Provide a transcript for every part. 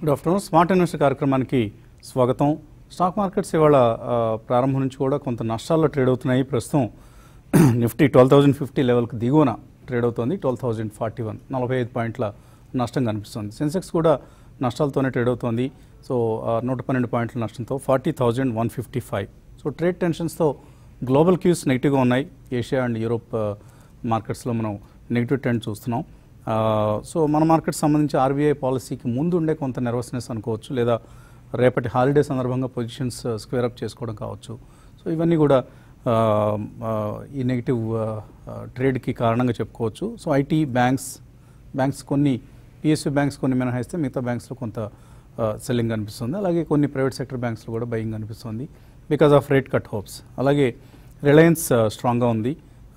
Good afternoon smart investor కార్యక్రమానికి స్వాగతం stock markets ఇవాళ ఆ, ప్రారంభం నుంచి కూడా కొంత నష్టాల్లో ట్రేడ్ అవుతున్నాయి ప్రస్తుతం నిఫ్టీ ట్వెల్వ్ థౌజండ్ ఫిఫ్టీ లెవెల్కి దిగువన ట్రేడ్ అవుతోంది ట్వెల్వ్ థౌజండ్ ఫార్టీ వన్ నలభై ఐదు పాయింట్ల నష్టం కనిపిస్తుంది సెన్సెక్స్ కూడా నష్టాలతోనే ట్రేడ్ అవుతోంది సో ఆ, నూట పన్నెండు పాయింట్ల నష్టంతో forty thousand one fifty five so trade టెన్షన్స్తో గ్లోబల్ క్యూస్ నెగిటివ్గా ఉన్నాయి ఏషియా అండ్ యూరోప్ ఆ, మార్కెట్స్లో మనం నెగిటివ్ ట్రెండ్ చూస్తున్నాం ఆ, సో మన మార్కెట్ సంబంధించి ఆర్బీఐ పాలసీకి ముందు ఉండే కొంత నెర్వస్నెస్ అనుకోవచ్చు లేదా రేపటి హాలిడే సందర్భంగా పొజిషన్స్ స్క్వేర్ అప్ చేసుకోవడం కావచ్చు సో ఇవన్నీ కూడా ఆ, ఆ, ఈ నెగిటివ్ ట్రేడ్కి కారణంగా చెప్పుకోవచ్చు సో ఐటీ బ్యాంక్స్ బ్యాంక్స్ కొన్ని పిఎస్యూ బ్యాంక్స్ కొన్ని మినహాయిస్తే మిగతా బ్యాంక్స్లో కొంత సెల్లింగ్ కనిపిస్తుంది అలాగే కొన్ని ప్రైవేట్ సెక్టర్ బ్యాంక్స్లో కూడా బయింగ్ కనిపిస్తుంది because of rate cut hopes అలాగే రిలయన్స్ స్ట్రాంగ్గా ఉంది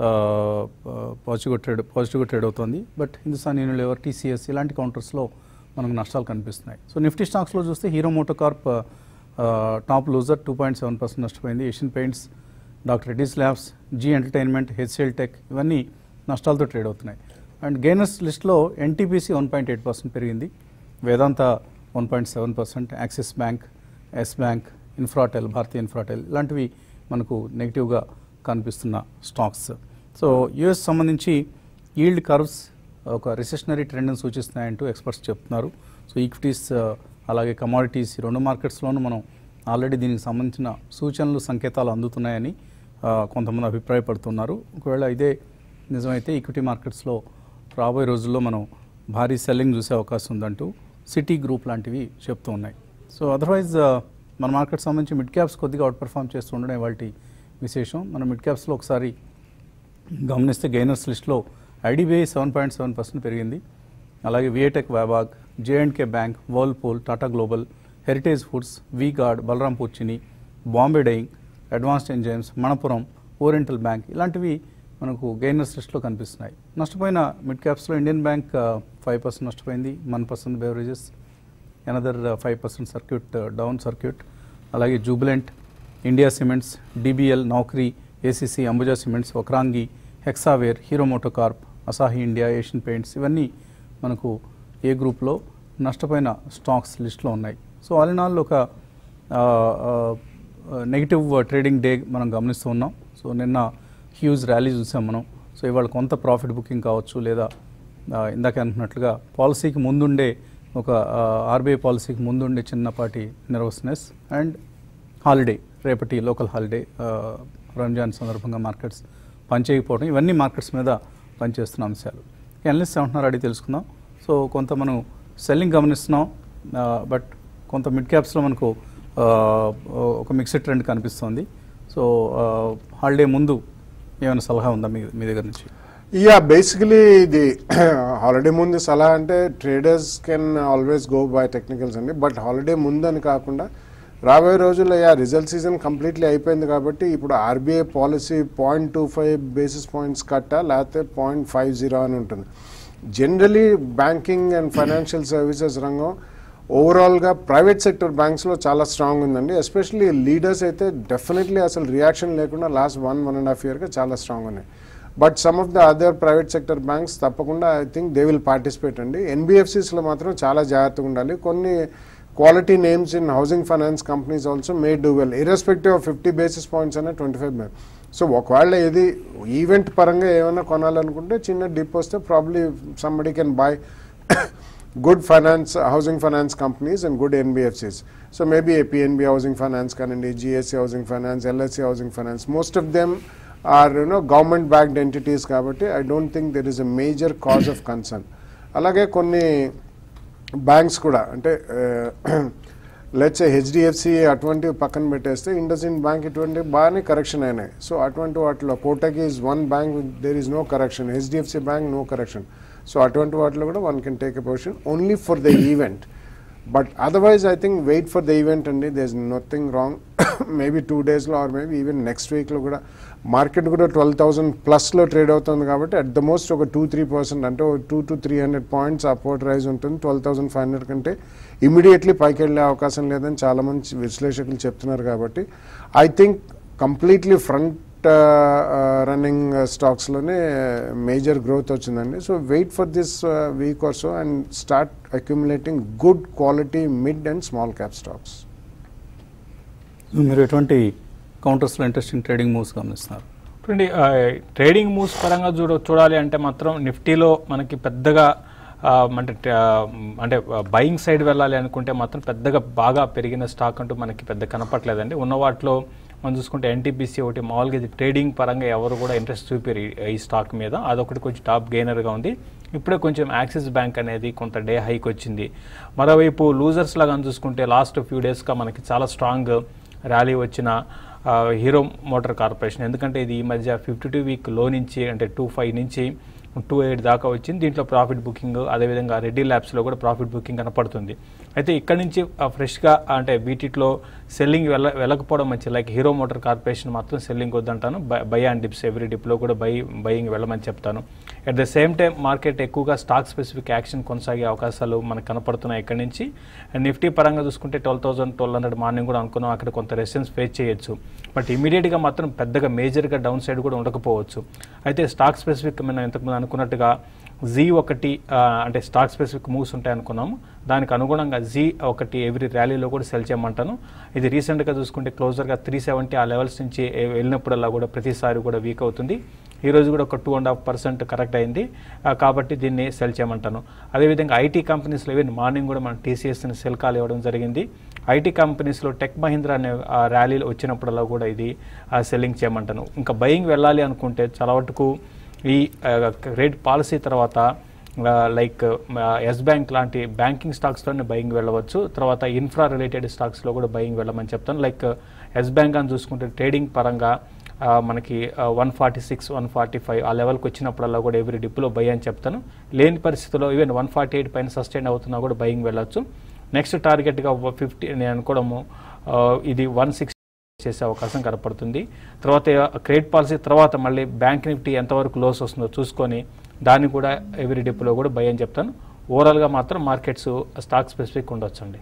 పాజిటివ్గా ట్రేడ్ పాజిటివ్గా ట్రేడ్ అవుతుంది బట్ హిందుస్థాన్ యూనిలివర్ టీసీఎస్ ఇలాంటి కౌంటర్స్లో మనకు నష్టాలు కనిపిస్తున్నాయి సో నిఫ్టీ స్టాక్స్లో చూస్తే hero MotoCorp top loser two point seven percent నష్టపోయింది Asian paints doctor Reddy's Labs Zee Entertainment HCL tech ఇవన్నీ నష్టాలతో ట్రేడ్ అవుతున్నాయి అండ్ గెయినర్స్ లిస్ట్లో NTPC one point eight percent పెరిగింది వేదాంత one point seven percent axis bank yes bank Infratel భారతీయ ఇన్ఫ్రాటెల్ ఇలాంటివి మనకు నెగిటివ్గా కనిపిస్తున్న స్టాక్స్ సో యుఎస్ సంబంధించి ఈల్డ్ కర్వ్స్ ఒక రిసెషనరీ ట్రెండ్ని సూచిస్తున్నాయంటూ ఎక్స్పర్ట్స్ చెప్తున్నారు సో ఈక్విటీస్ అలాగే కమాడిటీస్ ఈ రెండు మార్కెట్స్లోనూ మనం ఆల్రెడీ దీనికి సంబంధించిన సూచనలు సంకేతాలు అందుతున్నాయని ఆ, కొంతమంది అభిప్రాయపడుతున్నారు ఒకవేళ ఇదే నిజమైతే ఈక్విటీ మార్కెట్స్లో రాబోయే రోజుల్లో మనం భారీ సెల్లింగ్ చూసే అవకాశం ఉందంటూ సిటీ గ్రూప్ లాంటివి చెప్తూ ఉన్నాయి సో అదర్వైజ్ మన మార్కెట్ సంబంధించి మిడ్ క్యాప్స్ కొద్దిగా అవుట్ పర్ఫామ్ చేస్తూ ఉండడం వాటి విశేషం మన మిడ్ క్యాప్స్లో ఒకసారి గమనిస్తే గెయినర్స్ లిస్ట్లో IDBI seven point seven percent పెరిగింది అలాగే VA Tech Wabag J and K Bank Whirlpool Tata Global Heritage Foods V Guard Balrampur Chini Bombay Dyeing Advanced Enzymes Manappuram Oriental Bank ఇలాంటివి మనకు గెయినర్స్ లిస్ట్లో కనిపిస్తున్నాయి నష్టపోయిన మిడ్ క్యాప్స్లో ఇండియన్ బ్యాంక్ ఫైవ్ పర్సెంట్ నష్టపోయింది one percent beverages another five percent circuit down circuit అలాగే Jubilant India Cements DBL Naukri ACC Ambuja Cements ఒక్రాంగి Hexaware Hero MotoCorp Asahi India Asian Paints ఇవన్నీ మనకు ఏ గ్రూప్లో నష్టపోయిన స్టాక్స్ లిస్ట్లో ఉన్నాయి సో ఆల్ ఇన్ ఆల్ ఒక నెగిటివ్ ట్రేడింగ్ డే మనం గమనిస్తూ ఉన్నాం సో నిన్న హ్యూజ్ ర్యాలీ చూసాం మనం సో ఇవాళ కొంత ప్రాఫిట్ బుకింగ్ కావచ్చు లేదా ఆ, ఇందాక అనుకున్నట్లుగా పాలసీకి ముందుండే ఒక ఆర్బీఐ పాలసీకి ముందుండే చిన్నపాటి నెర్వస్నెస్ అండ్ హాలిడే రేపటి లోకల్ హాలిడే ఆ, రంజాన్ సందర్భంగా మార్కెట్స్ పనిచేయకపోవడం ఇవన్నీ మార్కెట్స్ మీద పనిచేస్తున్న అంశాలు ఎనలిస్ట్ ఏమంటున్నారు అడిగి తెలుసుకుందాం సో కొంత మనం సెల్లింగ్ గమనిస్తున్నాం బట్ కొంత మిడ్ క్యాప్స్లో మనకు ఆ, ఒక మిక్స్డ్ ట్రెండ్ కనిపిస్తోంది సో హాలిడే ముందు ఏమైనా సలహా ఉందా మీ మీ దగ్గర నుంచి యా బేసికలీ ఇది హాలిడే ముందు సలహా అంటే traders can always go by technicals అండి బట్ హాలిడే ముందు అని కాకుండా రాబోయే రోజుల్లో యా రిజల్ట్ సీజన్ కంప్లీట్లీ అయిపోయింది కాబట్టి ఇప్పుడు RBI policy point two five basis points కట్టా లేకపోతే పాయింట్ ఫైవ్ జీరో అని ఉంటుంది generally banking and financial services రంగం ఓవరాల్గా ప్రైవేట్ సెక్టర్ బ్యాంక్స్లో చాలా స్ట్రాంగ్ ఉందండి ఎస్పెషల్లీ లీడర్స్ అయితే డెఫినెట్లీ అసలు రియాక్షన్ లేకుండా last one one and half ఇయర్గా చాలా స్ట్రాంగ్ ఉన్నాయి but some of the other private sector banks తప్పకుండా I think they will participate అండి ఎన్బిఎఫ్సిస్లో మాత్రం చాలా జాగ్రత్తగా ఉండాలి కొన్ని quality names in housing finance companies also may do well irrespective of fifty basis points అనే ట్వంటీ ఫైవ్ సో ఒకవేళ ఇది ఈవెంట్ పరంగా ఏమైనా కొనాలనుకుంటే చిన్న డిప్ వస్తే probably somebody can buy good finance, housing finance companies and good NBFCs. So maybe a PNB Housing Finance, Kanandi, GSC Housing Finance, LSC Housing Finance. Most of them are you know government backed entities కాబట్టి I don't think there is a major cause of concern. అలాగే కొన్ని banks కూడా అంటే let's HDFC అటువంటివి పక్కన పెట్టేస్తే Indus ఇండ్ bank ఇటువంటి బాగానే కరెక్షన్ అయినాయి సో అటువంటి వాటిలో కోటకి is one bank there is no correction HDFC bank no correction so అటువంటి వాటిలో కూడా one can take a position only for the event but otherwise I think wait for the event అండి they is nothing wrong maybe two డేస్లో or maybe even next వీక్లో కూడా market కూడా twelve thousand ప్లస్లో trade అవుతుంది కాబట్టి at the most ఒక two three percent అంటే two to three hundred points upward rise ఉంటుంది ట్వెల్వ్ థౌసండ్ ఫైవ్ హండ్రెడ్ కంటే ఇమీడియట్లీ పైకి వెళ్ళే అవకాశం లేదని చాలామంది విశ్లేషకులు చెప్తున్నారు కాబట్టి I think completely front running స్టాక్స్లోనే మేజర్ గ్రోత్ వచ్చిందండి so wait for this week or so and start accumulating good quality mid and small cap stocks మీరు ఎటువంటి కౌంటర్స్లో ఇంట్రెస్టింగ్ ట్రేడింగ్ మూవ్స్ గమనిస్తున్నారు చూడండి ఆ, ట్రేడింగ్ మూవ్స్ పరంగా చూడ చూడాలి అంటే మాత్రం నిఫ్టీలో మనకి పెద్దగా ఆ, అంటే ఆ, అంటే బయింగ్ సైడ్ వెళ్ళాలి అనుకుంటే మాత్రం పెద్దగా బాగా పెరిగిన స్టాక్ అంటూ మనకి పెద్ద కనపట్లేదండి ఉన్న వాటిలో మనం చూసుకుంటే ఎన్టీపీసీ ఒకటి మామూలుగా ఇది ట్రేడింగ్ పరంగా ఎవరు కూడా ఇంట్రెస్ట్ చూపారు ఈ- ఈ స్టాక్ మీద అదొకటి కొంచెం టాప్ గెయినర్గా ఉంది ఇప్పుడే కొంచెం యాక్సిస్ బ్యాంక్ అనేది కొంత డే హైక్ వచ్చింది మరోవైపు లూజర్స్ లాగా చూసుకుంటే లాస్ట్ ఫ్యూ డేస్గా మనకి చాలా స్ట్రాంగ్ ర్యాలీ వచ్చిన ఆ, హీరో మోటార్ కార్పొరేషన్ ఎందుకంటే ఇది ఈ మధ్య ఫిఫ్టీ టూ వీక్ లో నుంచి అంటే టూ ఫైవ్ నుంచి టూ ఎయిట్ దాకా వచ్చింది దీంట్లో ప్రాఫిట్ బుకింగ్ అదేవిధంగా రెడ్డి ల్యాబ్స్లో కూడా ప్రాఫిట్ బుకింగ్ కనపడుతుంది అయితే ఇక్కడ నుంచి ఫ్రెష్గా అంటే వీటిలో సెల్లింగ్ వెళ్ళ వెళ్ళకపోవడం మంచి లైక్ హీరో మోటార్ కార్పొరేషన్ మాత్రం సెల్లింగ్ వద్దంటాను బై అండ్ డిప్స్ ఎవ్రీ డిప్లో కూడా బై బయింగ్ వెళ్ళమని చెప్తాను at the same time market ఎక్కువగా స్టాక్ స్పెసిఫిక్ యాక్షన్ కొనసాగే అవకాశాలు మనకు కనపడుతున్నాయి ఇక్కడ నుంచి అండ్ నిఫ్టీ పరంగా చూసుకుంటే twelve thousand twelve hundred morning కూడా అనుకున్నాం అక్కడ కొంత రెసిస్టెన్స్ ఫేస్ చేయొచ్చు బట్ ఇమీడియట్గా మాత్రం పెద్దగా మేజర్గా డౌన్ సైడ్ కూడా ఉండకపోవచ్చు అయితే స్టాక్ స్పెసిఫిక్ మనం ఇంతకుముందు అనుకున్నట్టుగా జీ ఒకటి ఆ, అంటే స్టాక్ స్పెసిఫిక్ మూవ్స్ ఉంటాయి అనుకున్నాము దానికి అనుగుణంగా జీ ఒకటి ఎవ్రీ ర్యాలీలో కూడా సెల్ చేయమంటాను ఇది రీసెంట్గా చూసుకుంటే క్లోజర్గా త్రీ సెవెంటీ ఆ లెవెల్స్ నుంచి ఏ- వెళ్ళినప్పుడల్లా కూడా ప్రతిసారి కూడా వీక్ అవుతుంది ఈ రోజు కూడా ఒక two and half percent correct అయింది ఆ, కాబట్టి దీన్ని సెల్ చేయమంటాను అదేవిధంగా ఐటీ కంపెనీస్లో ఈవెన్ మార్నింగ్ కూడా మనం టీసీఎస్ని సెల్ కాల్ ఇవ్వడం జరిగింది ఐటీ కంపెనీస్లో టెక్ మహీంద్రా అనే ఆ ర్యాలీలు వచ్చినప్పుడల్లా కూడా ఇది సెల్లింగ్ చేయమంటాను ఇంకా బయింగ్ వెళ్ళాలి అనుకుంటే చాలా వరకు ఈ రేట్ పాలసీ తర్వాత లైక్ ఎస్ బ్యాంక్ లాంటి బ్యాంకింగ్ స్టాక్స్లోనే బయింగ్ వెళ్ళవచ్చు తర్వాత ఇన్ఫ్రా రిలేటెడ్ స్టాక్స్లో కూడా బయింగ్ వెళ్ళమని చెప్తాను లైక్ ఎస్ బ్యాంక్ అని చూసుకుంటే ట్రేడింగ్ పరంగా ఆ, మనకి one forty six one forty five ఆ లెవెల్కి వచ్చినప్పుడల్లా కూడా ఎవ్రీ డిప్లో బై అని చెప్తాను లేని పరిస్థితుల్లో ఈవెన్ వన్ ఫార్టీ ఎయిట్ పైన సస్టైన్ అవుతున్నా కూడా బయింగ్ వెళ్ళొచ్చు నెక్స్ట్ టార్గెట్గా ఫిఫ్టీ నేను అనుకోవడము ఆ, ఇది వన్ సిక్స్ చేసే అవకాశం కనపడుతుంది తర్వాత క్రెడిట్ పాలసీ తర్వాత మళ్ళీ బ్యాంక్ నిఫ్టీ ఎంతవరకు లోస్ వస్తుందో చూసుకొని దాన్ని కూడా ఎవ్రీ డిప్లో కూడా బై అని చెప్తాను ఓవరాల్గా మాత్రం మార్కెట్స్ స్టాక్ స్పెసిఫిక్ ఉండొచ్చండి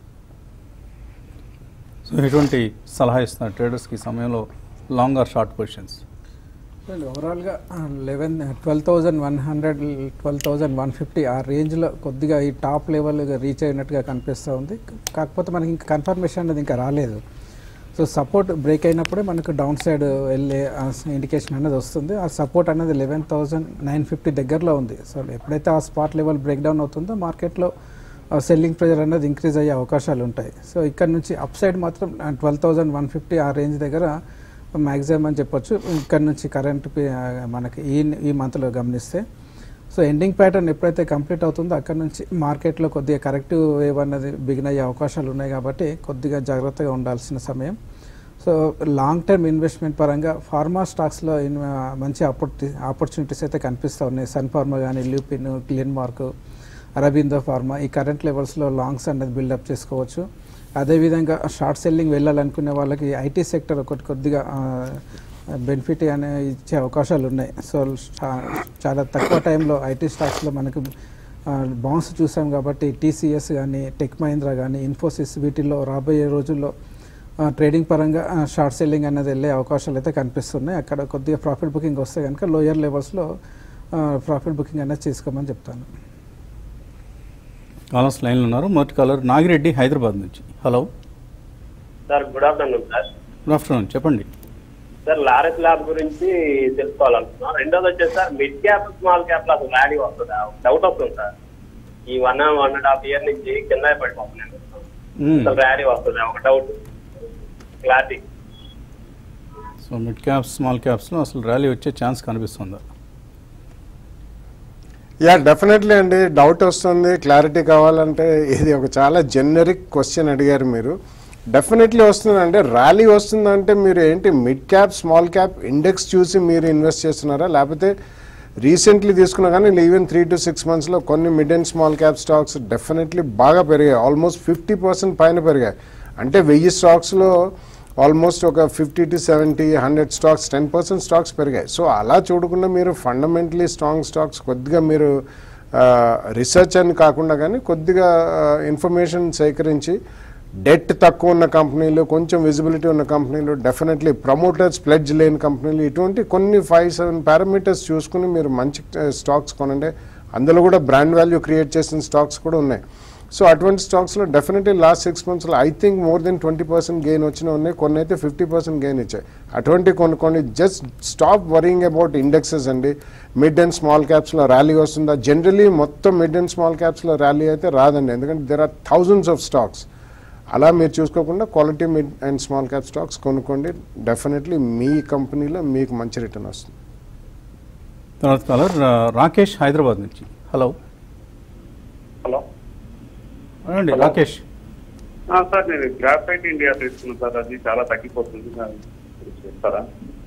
సో ఎటువంటి సలహా ఇస్తున్నారు ట్రేడర్స్కి ఈ సమయంలో long or short positions and ఓవరాల్గా eleven twelve thousand one hundred twelve thousand one fifty ఆ రేంజ్లో కొద్దిగా ఈ టాప్ లెవెల్ రీచ్ అయినట్టుగా కనిపిస్తూ ఉంది కాకపోతే మనకి ఇంకా కన్ఫర్మేషన్ అనేది ఇంకా రాలేదు సో సపోర్ట్ బ్రేక్ అయినప్పుడే మనకు డౌన్ సైడ్ వెళ్ళే ఇండికేషన్ అనేది వస్తుంది ఆ సపోర్ట్ అనేది లెవెన్ థౌజండ్ నైన్ ఫిఫ్టీ దగ్గరలో ఉంది సో ఎప్పుడైతే ఆ స్పాట్ లెవెల్ బ్రేక్ డౌన్ అవుతుందో మార్కెట్లో సెల్లింగ్ ప్రెజర్ అనేది ఇంక్రీజ్ అయ్యే అవకాశాలు ఉంటాయి సో ఇక్కడ నుంచి అప్ సైడ్ మాత్రం ట్వెల్వ్ థౌజండ్ వన్ ఫిఫ్టీ ఆ రేంజ్ దగ్గర మ్యాక్సిమం అని చెప్పొచ్చు ఇక్కడ నుంచి కరెంట్ మనకి ఈ ఈ మంత్లో గమనిస్తే సో ఎండింగ్ ప్యాటర్న్ ఎప్పుడైతే కంప్లీట్ అవుతుందో అక్కడ నుంచి మార్కెట్లో కొద్దిగా కరెక్టివ్ వేవ్ అన్నది బిగిన్ అయ్యే అవకాశాలు ఉన్నాయి కాబట్టి కొద్దిగా జాగ్రత్తగా ఉండాల్సిన సమయం సో లాంగ్ టర్మ్ ఇన్వెస్ట్మెంట్ పరంగా ఫార్మా స్టాక్స్లో ఇన్ మంచి ఆపర్చు ఆపర్చునిటీస్ అయితే కనిపిస్తూ ఉన్నాయి సన్ ఫార్మా కానీ ల్యూపిన్ గ్లెన్మార్క్ అరబిందో ఫార్మా ఈ కరెంట్ లెవెల్స్లో లాంగ్స్ అనేది బిల్డప్ చేసుకోవచ్చు అదేవిధంగా షార్ట్ సెల్లింగ్ వెళ్ళాలనుకునే వాళ్ళకి ఐటీ సెక్టర్ ఒకటి కొద్దిగా బెనిఫిట్ అనే ఇచ్చే అవకాశాలు ఉన్నాయి సో చా- చాలా తక్కువ టైంలో ఐటీ స్టాక్స్లో మనకు బౌన్స్ చూసాం కాబట్టి టీసీఎస్ కానీ టెక్ మహీంద్రా కానీ ఇన్ఫోసిస్ వీటిల్లో రాబోయే రోజుల్లో ఆ, ట్రేడింగ్ పరంగా ఆ, షార్ట్ సెల్లింగ్ అనేది వెళ్ళే అవకాశాలు అయితే కనిపిస్తున్నాయి అక్కడ కొద్దిగా ప్రాఫిట్ బుకింగ్ వస్తే కనుక లోయర్ లెవెల్స్లో ఆ, ప్రాఫిట్ బుకింగ్ అనేది చేసుకోమని చెప్తాను కాలర్స్ లైన్లో ఉన్నారు మొదటి కాలర్ నాగిరెడ్డి హైదరాబాద్ నుంచి hello sir good afternoon sir good afternoon చెప్పండి సార్ లారెస్ ల్యాబ్ గురించి తెలుసుకోవాలనుకున్నాం రెండోది వచ్చేసి sir mid cap small cap లో అసలు ర్యాలీ వస్తుందా డౌట్ వస్తుంది సార్ ఈ one one and half year నుంచి కింద పడిపోతున్నాను మ్మ్. అసలు ర్యాలీ వస్తుందా ఒక doubt clarity so mid caps small క్యాప్స్లో అసలు ర్యాలీ వచ్చే ఛాన్స్ కనిపిస్తుందా యా డెఫినెట్లీ అండి డౌట్ వస్తుంది క్లారిటీ కావాలంటే ఇది ఒక చాలా జెనరిక్ క్వశ్చన్ అడిగారు మీరు డెఫినెట్లీ వస్తుంది అంటే ర్యాలీ వస్తుందంటే మీరు ఏంటి mid cap small cap index చూసి మీరు ఇన్వెస్ట్ చేస్తున్నారా లేకపోతే రీసెంట్లీ తీసుకున్నా కానీ ఈవెన్ త్రీ టు సిక్స్ మంత్స్లో కొన్ని mid and small cap stocks definitely బాగా పెరిగాయి ఆల్మోస్ట్ ఫిఫ్టీ పర్సెంట్ పైన పెరిగాయి అంటే వెయ్యి స్టాక్స్లో ఆల్మోస్ట్ ఒక fifty to seventy hundred stocks ten percent stocks పెరిగాయి సో అలా చూడకుండా మీరు ఫండమెంటలీ స్ట్రాంగ్ స్టాక్స్ కొద్దిగా మీరు రీసెర్చ్ అని కాకుండా కానీ కొద్దిగా ఇన్ఫర్మేషన్ సేకరించి డెట్ తక్కువ ఉన్న కంపెనీలు కొంచెం విజిబిలిటీ ఉన్న కంపెనీలు డెఫినెట్లీ ప్రమోటర్స్ ప్లెడ్జ్ లేని కంపెనీలు ఇటువంటి కొన్ని ఫైవ్ సెవెన్ పారామీటర్స్ చూసుకుని మీరు మంచి స్టాక్స్ కొనండి అందులో కూడా బ్రాండ్ వాల్యూ క్రియేట్ చేసిన స్టాక్స్ కూడా ఉన్నాయి సో అటువంటి స్టాక్స్లో డెఫినెట్లీ లాస్ట్ సిక్స్ మంత్స్లో I think more than twenty percent gain వచ్చిన ఉన్నాయి కొన్ని అయితే ఫిఫ్టీ పర్సెంట్ గెయిన్ ఇచ్చాయి అటువంటి కొన్ని కొన్ని just stop worrying about indexes అండి మిడ్ అండ్ స్మాల్ క్యాప్స్లో ర్యాలీ వస్తుందా జనరలీ మొత్తం మిడ్ అండ్ స్మాల్ క్యాప్స్లో ర్యాలీ అయితే రాదండి ఎందుకంటే there are thousands of stocks అలా మీరు చూసుకోకుండా quality mid and small cap stocks కొనుక్కోండి డెఫినెట్లీ మీ కంపెనీలో మీకు మంచి రిటర్న్ వస్తుంది తర్వాత కాలర్ ఆ, రాకేష్ హైదరాబాద్ నుంచి హలో హలో అండి రాకేష్ ఆ, సార్ నేను గ్రాఫైట్ ఇండియా తీసుకున్నాను సార్ అది చాలా తగ్గిపోతుంది నాకు చెప్తారా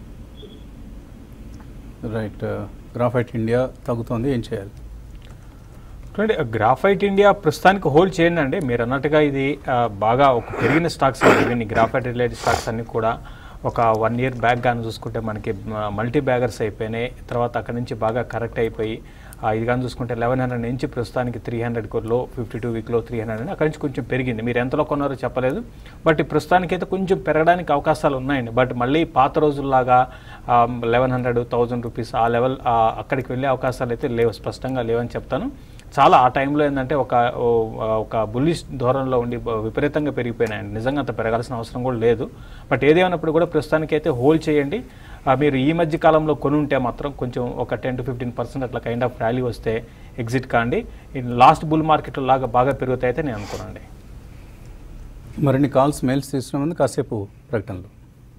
రైట్ గ్రాఫైట్ ఇండియా తగ్గుతోంది ఏం చేయాలి చూడండి గ్రాఫైట్ ఇండియా ప్రస్తుతానికి హోల్డ్ చేయండి అండి మీరు అన్నట్టుగా ఇది ఆ, బాగా ఒక పెరిగిన స్టాక్స్ అండి ఇవన్నీ గ్రాఫైట్ రిలేటెడ్ స్టాక్స్ అన్ని కూడా ఒక వన్ ఇయర్ బ్యాక్ కానీ చూసుకుంటే మనకి మల్టీ బ్యాగర్స్ అయిపోయినాయి తర్వాత అక్కడ నుంచి బాగా కరెక్ట్ అయిపోయి ఆ, ఇది కానీ చూసుకుంటే లెవెన్ హండ్రెడ్ నుంచి ప్రస్తుతానికి త్రీ హండ్రెడ్ లో ఫిఫ్టీ టూ వీక్లో త్రీ హండ్రెడ్ అక్కడి నుంచి కొంచెం పెరిగింది మీరు ఎంతలో కొన్నారో చెప్పలేదు బట్ ప్రస్తుతానికి అయితే కొంచెం పెరగడానికి అవకాశాలు ఉన్నాయండి బట్ మళ్ళీ పాత రోజుల్లాగా లెవెన్ హండ్రెడ్ థౌజండ్ రూపీస్ ఆ లెవెల్ అక్కడికి వెళ్ళే అవకాశాలు అయితే లేవు స్పష్టంగా లేవని చెప్తాను చాలా ఆ టైంలో ఏంటంటే ఒక ఓ- ఒక బుల్లిష్ ధోరణిలో ఉండి బ- విపరీతంగా పెరిగిపోయినాయండి నిజంగా అంత పెరగాల్సిన అవసరం కూడా లేదు బట్ ఏదేమైనప్పుడు కూడా ప్రస్తుతానికి అయితే హోల్డ్ చేయండి ఆ, మీరు ఈ మధ్య కాలంలో కొని ఉంటే మాత్రం కొంచెం ఒక టెన్ టు ఫిఫ్టీన్ పర్సెంట్ అట్లా కైండ్ ఆఫ్ ర్యాలీ వస్తే ఎగ్జిట్ కాండి లాస్ట్ బుల్ మార్కెట్ లాగా బాగా పెరుగుతాయి అయితే నేను అనుకున్నాండి మరిన్ని కాల్స్ మెయిల్స్ తీసుకునే ముందు కాసేపు ప్రకటనలు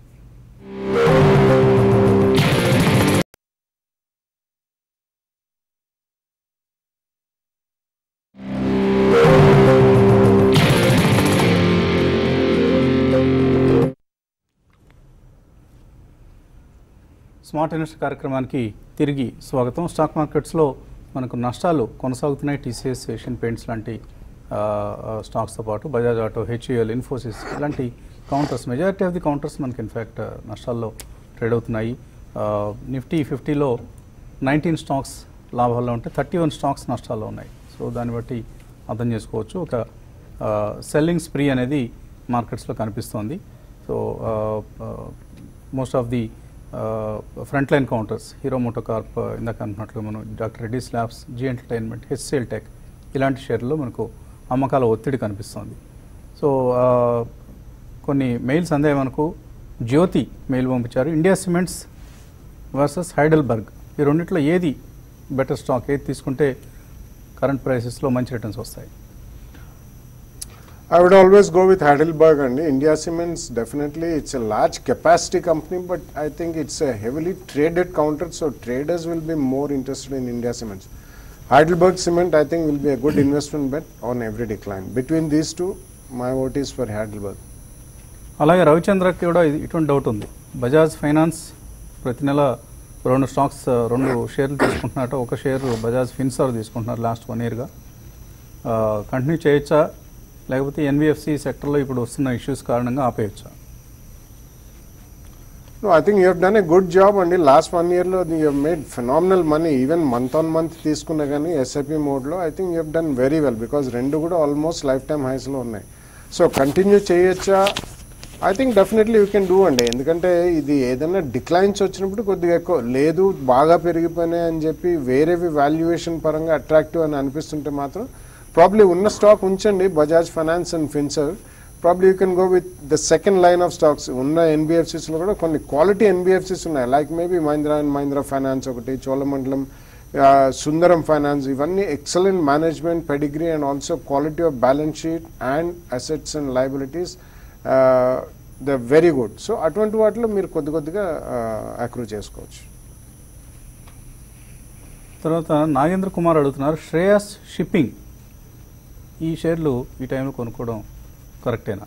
స్మార్ట్ ఇన్వెస్ట్ కార్యక్రమానికి తిరిగి స్వాగతం స్టాక్ మార్కెట్స్లో మనకు నష్టాలు కొనసాగుతున్నాయి టీసీఎస్ ఏషియన్ పెయింట్స్ లాంటి ఆ, ఆ, స్టాక్స్తో పాటు బజాజ్ ఆటో హెచ్యుఎల్ ఇన్ఫోసిస్ ఇలాంటి counters majority of the counters మనకి ఇన్ఫ్యాక్ట్ నష్టాల్లో ట్రేడ్ అవుతున్నాయి ఆ, నిఫ్టీ ఫిఫ్టీలో నైన్టీన్ స్టాక్స్ లాభాల్లో ఉంటే థర్టీ వన్ స్టాక్స్ నష్టాల్లో ఉన్నాయి సో దాన్ని బట్టి అర్థం చేసుకోవచ్చు ఒక సెల్లింగ్ స్ప్రీ అనేది మార్కెట్స్లో కనిపిస్తోంది so most of the front line counters Hero MotoCorp ఇందాక అనుకున్నట్లుగా మనం Doctor Reddy's Labs Zee Entertainment HCL Tech ఇలాంటి షేర్లలో మనకు అమ్మకాల ఒత్తిడి కనిపిస్తుంది సో ఆ, కొన్ని మెయిల్స్ అందాయి మనకు జ్యోతి మెయిల్ పంపించారు ఇండియా సిమెంట్స్ వర్సెస్ హైడల్బర్గ్ ఈ రెండిట్లో ఏది బెటర్ స్టాక్ ఏది తీసుకుంటే కరెంట్ ప్రైసెస్లో మంచి రిటర్న్స్ వస్తాయి I would always go with Heidelberg and India Cements. Definitely, it's a large capacity company, but I think it's a heavily traded counter, so traders will be more interested in India Cements. Heidelberg Cement, I think, will be a good investment bet on every decline. Between these two, my vote is for Heidelberg. అలాగే రవిచంద్రకి కూడా ఇది- ఇటువంటి doubt ఉంది Bajaj finance ప్రతి నెల రెండు stocks రెండు షేర్లు తీసుకుంటున్నట్టు ఒక షేర్ బజాజ్ ఫిన్సర్ తీసుకుంటున్నారు లాస్ట్ వన్ ఇయర్గా కంటిన్యూ చేయొచ్చా లేకపోతే ఎన్బిఎఫ్సి సెక్టర్లో ఇప్పుడు వస్తున్న ఇష్యూస్ కారణంగా ఆపేయచ్చా No, I think you have done a good job and in last one year lo, you have made phenomenal money even month on month తీసుకున్నా కానీ ఎస్ఐపి మోడ్లో I think you have done very well because రెండు కూడా almost lifetime హైస్లో ఉన్నాయి so continue చేయొచ్చా I think definitely you can do అండి ఎందుకంటే ఇది ఏదైనా డిక్లైన్స్ వచ్చినప్పుడు కొద్దిగా ఎక్కువ లేదు బాగా పెరిగిపోయినాయి అని చెప్పి వేరేవి వాల్యుయేషన్ పరంగా అట్రాక్టివ్ అని అనిపిస్తుంటే మాత్రం ప్రాబ్లీ ఉన్న స్టాక్ ఉంచండి Bajaj Finance and Finserv probably you can go with the second line of stocks ఉన్న ఎన్బిఎఫ్సిస్లో కూడా కొన్ని క్వాలిటీ ఎన్బిఎఫ్సిస్ ఉన్నాయి like maybe Mahindra and Mahindra Finance ఒకటి చోళమండలం ఆ, సుందరం ఫైనాన్స్ ఇవన్నీ excellent management pedigree and also quality of balance sheet and assets and liabilities the very good so అటువంటి వాటిలో మీరు కొద్ది కొద్దిగా అక్రూ చేసుకోవచ్చు తర్వాత నాగేంద్ర కుమార్ అడుగుతున్నారు శ్రేయస్ షిప్పింగ్ ఈ షేర్లు ఈ టైంలో కొనుక్కోవడం కరెక్టేనా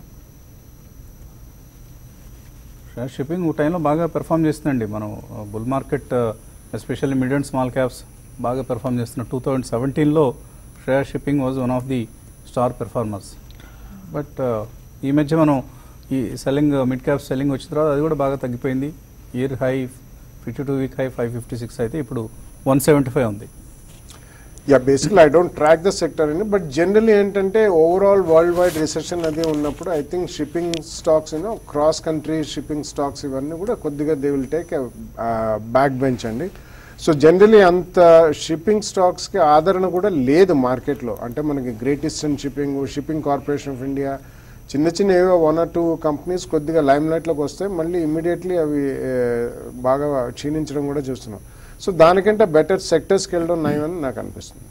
శ్రేయస్ షిప్పింగ్ ఈ టైంలో బాగా పెర్ఫామ్ చేస్తుందండి మనం bull market especially mid and small caps బాగా పెర్ఫామ్ చేస్తున్న టూ థౌజండ్ సెవెంటీన్లో Shreyas shipping was one of the star performers but ఈ మధ్య మనం ఈ సెల్లింగ్ మిడ్ క్యాప్ సెల్లింగ్ వచ్చిన తర్వాత అది కూడా బాగా తగ్గిపోయింది year high fifty two week high five fifty six అయితే ఇప్పుడు వన్ సెవెంటీ ఫైవ్ ఉంది yeah basically I don't track the sector అని బట్ జనరలీ ఏంటంటే ఓవరాల్ వరల్డ్ వైడ్ రిసెషన్ అది ఉన్నప్పుడు I think shipping stocks you know cross country shipping stocks ఇవన్నీ కూడా కొద్దిగా they will take back bench అండి సో జనరలీ అంత షిప్పింగ్ స్టాక్స్కి ఆదరణ కూడా లేదు మార్కెట్లో అంటే మనకి great eastern shipping shipping corporation of India చిన్న చిన్న ఏవో వన్ ఆర్ టూ కంపెనీస్ కొద్దిగా లైమ్ లైట్లోకి వస్తే మళ్ళీ ఇమీడియట్లీ అవి ఏ, బాగా క్షీణించడం కూడా చూస్తున్నాం సో దానికంటే బెటర్ సెక్టర్స్కి వెళ్ళడం నయమని నాకు అనిపిస్తుంది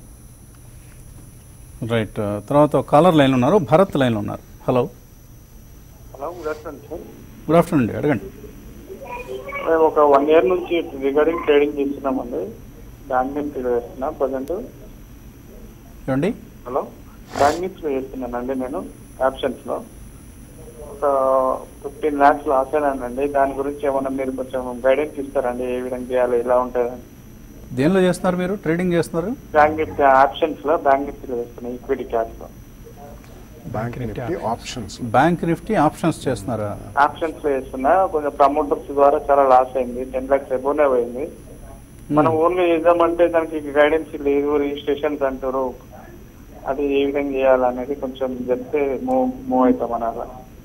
రైట్ తర్వాత కాలర్ లైన్ ఉన్నారు భరత్ లైన్ ఉన్నారు hello hello good afternoon sir good afternoon అండి అడగండి మేము ఒక వన్ ఇయర్ నుంచి రిగార్డింగ్ ట్రేడింగ్ చేస్తున్నామండి బ్యాంక్ నిఫ్టీలో చేస్తున్నా ప్రజెంట్ ఏమండి హలో బ్యాంక్ నిఫ్టీలో చేస్తున్నానండి నేను ఆప్షన్స్ లో ఒక ఫిఫ్టీన్ ల్యాక్స్ లాస్ అయినానండి దాని గురించి ఏమన్నా మీరు కొంచెం గైడెన్స్ ఇస్తారండి ఏ విధంగా చేయాలి ఎలా ఉంటుందని దేనిలో చేస్తున్నారు మీరు ట్రేడింగ్ చేస్తున్నారు బ్యాంక్ నిఫ్టీ ఆప్షన్స్ లో బ్యాంక్ నిఫ్టీలో చేస్తున్నా ఈక్విటీ క్యాష్ లో bank Nifty options bank Nifty options చేస్తున్నారా ఆప్షన్స్ లో చేస్తున్నా కొంచెం ప్రమోటర్స్ ద్వారా చాలా లాస్ అయింది టెన్ లాక్స్ ఎబోనే పోయింది మనం ఓన్లీ చేద్దామంటే దానికి గైడెన్స్ లేదు రిజిస్ట్రేషన్స్ అంటారు అది ఏ విధంగా చేయాలనేది కొంచెం చెప్తే మూవ్ మూవ్ అవుతాం అనాలా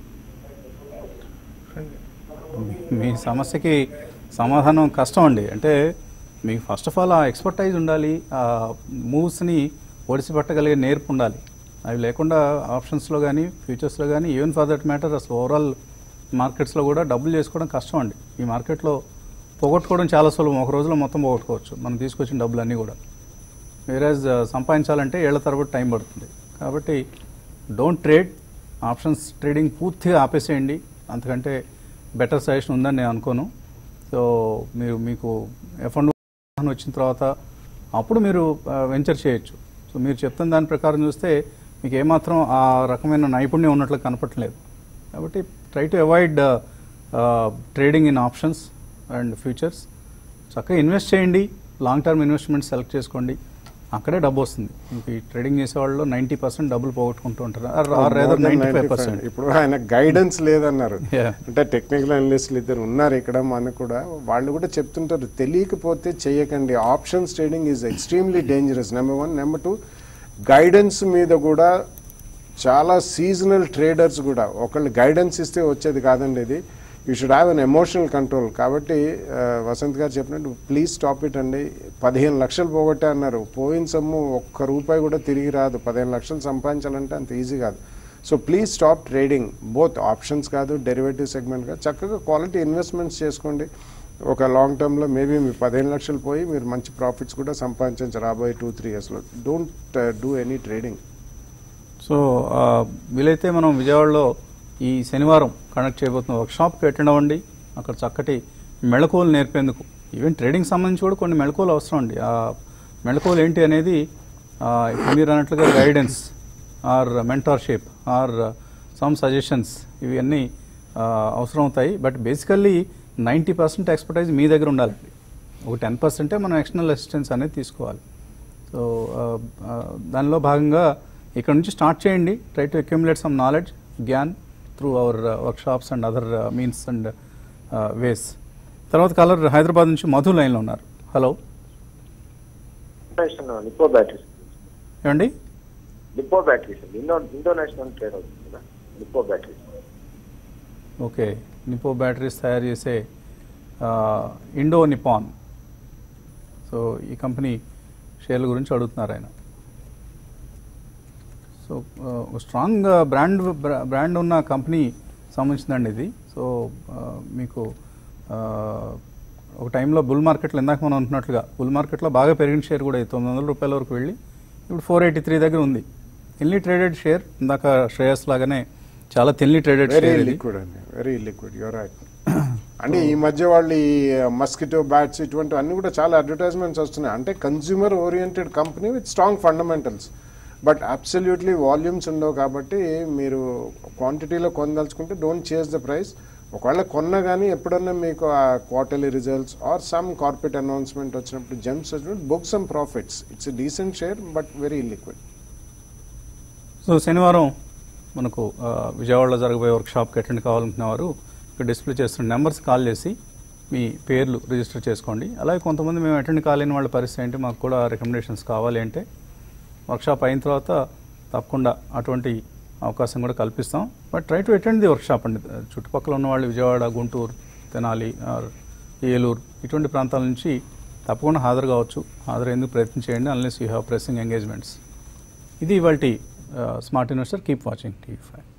మీ సమస్యకి సమాధానం కష్టం అండి అంటే మీకు ఫస్ట్ ఆఫ్ ఆల్ ఆ ఎక్స్పర్టైజ్ ఉండాలి ఆ మూవ్స్ని ఒడిసిపట్టగలిగే నేర్పు ఉండాలి అవి లేకుండా ఆప్షన్స్లో కానీ ఫ్యూచర్స్లో కానీ ఈవెన్ ఫర్ దట్ మ్యాటర్ అసలు ఓవరాల్ మార్కెట్స్లో కూడా డబ్బులు చేసుకోవడం కష్టం అండి ఈ మార్కెట్లో పోగొట్టుకోవడం చాలా సులభం ఒక రోజులో మొత్తం పోగొట్టుకోవచ్చు మనం తీసుకొచ్చిన డబ్బులన్నీ కూడా వేరేజ్ సంపాదించాలంటే ఏళ్ల తరబడి టైం పడుతుంది కాబట్టి డోంట్ ట్రేడ్ ఆప్షన్స్ ట్రేడింగ్ పూర్తిగా ఆపేసేయండి అంతకంటే బెటర్ సజెషన్ ఉందని నేను అనుకోను సో మీరు మీకు ఎఫ్ అండ్ వచ్చిన తర్వాత అప్పుడు మీరు వెంచర్ చేయొచ్చు సో మీరు చెప్తున్న దాని ప్రకారం చూస్తే మీకు ఏమాత్రం ఆ రకమైన నైపుణ్యం ఉన్నట్లు కనపట్లేదు కాబట్టి try to avoid trading in options and futures చక్కగా ఇన్వెస్ట్ చేయండి లాంగ్ టర్మ్ ఇన్వెస్ట్మెంట్ సెలెక్ట్ చేసుకోండి అక్కడే డబ్బు వస్తుంది మీకు ఈ ట్రేడింగ్ చేసే వాళ్ళు నైంటీ పర్సెంట్ డబ్బులు పోగొట్టుకుంటూ ఉంటారు రేదర్ నైంటీ ఫైవ్ పర్సెంట్ ఇప్పుడు ఆయన గైడెన్స్ లేదన్నారు Yeah. అంటే టెక్నికల్ అనలిస్టులు ఇద్దరు ఉన్నారు ఇక్కడ మనకు కూడా వాళ్ళు కూడా చెప్తుంటారు తెలియకపోతే చేయకండి options trading is extremely dangerous number one number two guidance మీద కూడా చాలా సీజనల్ ట్రేడర్స్ కూడా ఒకళ్ళు గైడెన్స్ ఇస్తే వచ్చేది కాదండి ఇది you should have an emotional control కాబట్టి ఆ, వసంత్ గారు చెప్పినట్టు ప్లీజ్ స్టాప్ ఇట్ అండి పదిహేను లక్షలు పోగొట్టే అన్నారు పోయిన సొమ్ము ఒక్క రూపాయి కూడా తిరిగి రాదు పదిహేను లక్షలు సంపాదించాలంటే అంత ఈజీ కాదు so please stop trading both options కాదు డెరివేటివ్ సెగ్మెంట్ కాదు చక్కగా క్వాలిటీ ఇన్వెస్ట్మెంట్స్ చేసుకోండి ఒక లాంగ్ టర్మ్లో మేబీ మీ పదిహేను లక్షలు పోయి మీరు మంచి ప్రాఫిట్స్ కూడా సంపాదించవచ్చు రాబోయే టూ త్రీ ఇయర్స్లో don't do any trading so ఆ, వీలైతే మనం విజయవాడలో ఈ శనివారం కండక్ట్ చేయబోతున్న వర్క్ షాప్కి అటెండ్ అవ్వండి అక్కడ చక్కటి మెళకువలు నేర్పేందుకు ఈవెన్ ట్రేడింగ్ సంబంధించి కూడా కొన్ని మెళకువలు అవసరం అండి ఆ మెళకువలు ఏంటి అనేది ఆ, ఇప్పుడు మీరు అన్నట్లుగా guidance or mentorship or some suggestions ఇవన్నీ ఆ, అవసరం అవుతాయి but basically ninety percent expertise మీ దగ్గర ఉండాలండి ఒక టెన్ పర్సెంటే మనం ఎక్స్టర్నల్ అసిస్టెన్స్ అనేది తీసుకోవాలి సో ఆ, ఆ, దానిలో భాగంగా ఇక్కడ నుంచి స్టార్ట్ చేయండి try to accumulate some knowledge గ్యాన్ through our workshops and other means and ways తర్వాత కలర్ హైదరాబాద్ నుంచి మధు లైన్లో ఉన్నారు హలో లిపో బ్యాటరీస్ ఏమండి లిపో బ్యాటరీస్ అండి ఇండో ఇంటర్నేషనల్ ట్రేడ్ అవుతుంది కదా లిపో బ్యాటరీస్ ఓకే నిపో బ్యాటరీస్ తయారు చేసే ఆ, ఇండో నిపాన్ సో ఈ కంపెనీ షేర్ల గురించి అడుగుతున్నారు ఆయన సో ఆ, ఒక స్ట్రాంగ్ బ్రాండ్ బ్రా- బ్రాండ్ ఉన్న కంపెనీ సంబంధించిందండి ఇది సో ఆ, మీకు ఆ, ఒక టైంలో బుల్ మార్కెట్లో ఇందాక మనం అంటున్నట్లుగా బుల్ మార్కెట్లో బాగా పెరిగిన షేర్ కూడా ఇది తొమ్మిది వందల రూపాయల వరకు వెళ్ళి ఇప్పుడు ఫోర్ ఎయిటీ త్రీ దగ్గర ఉంది తిన్లీ ట్రేడెడ్ షేర్ ఇందాక శ్రేయస్ లాగానే చాలా తిన్లీ ట్రేడెడ్ వెరీ షేర్ ఇది లిక్విడ్ అండి వెరీ లిక్విడ్ యూర్ రైట్ అంటే ఈ మధ్య వాళ్ళు ఈ మస్కిటో బ్యాట్స్ ఇటువంటి అన్ని కూడా చాలా అడ్వర్టైజ్మెంట్స్ వస్తున్నాయి అంటే consumer oriented company with strong fundamentals but absolutely volumes ఉండవు కాబట్టి మీరు క్వాంటిటీలో కొనదలుచుకుంటే డోంట్ చేస్ ద ప్రైస్ ఒకవేళ కొన్నా కానీ ఎప్పుడన్నా మీకు ఆ quarterly results or some corporate announcement వచ్చినప్పుడు జంప్స్ వచ్చినప్పుడు book some profits it's decent share but very liquid so శనివారం మనకు ఆ, విజయవాడలో జరగబోయే వర్క్ షాప్కి అటెండ్ కావాలనుకున్న వారు ఇక్కడ డిస్ప్లే చేస్తున్న నెంబర్స్ కాల్ చేసి మీ పేర్లు రిజిస్టర్ చేసుకోండి అలాగే కొంతమంది మేము అటెండ్ కాలేని వాళ్ళ పరిస్థితి ఏంటి మాకు కూడా రికమెండేషన్స్ కావాలి అంటే వర్క్షాప్ అయిన తర్వాత తప్పకుండా అటువంటి అవకాశం కూడా కల్పిస్తాం but try to attend the workshop అండి చుట్టుపక్కల ఉన్న వాళ్ళు విజయవాడ గుంటూరు తెనాలి ఆర్ ఏలూరు ఇటువంటి ప్రాంతాల నుంచి తప్పకుండా హాజరు కావచ్చు హాజరయ్యేందుకు ప్రయత్నం చేయండి unless you have pressing engagements ఇది ఇవాళ smart investor keep watching TV five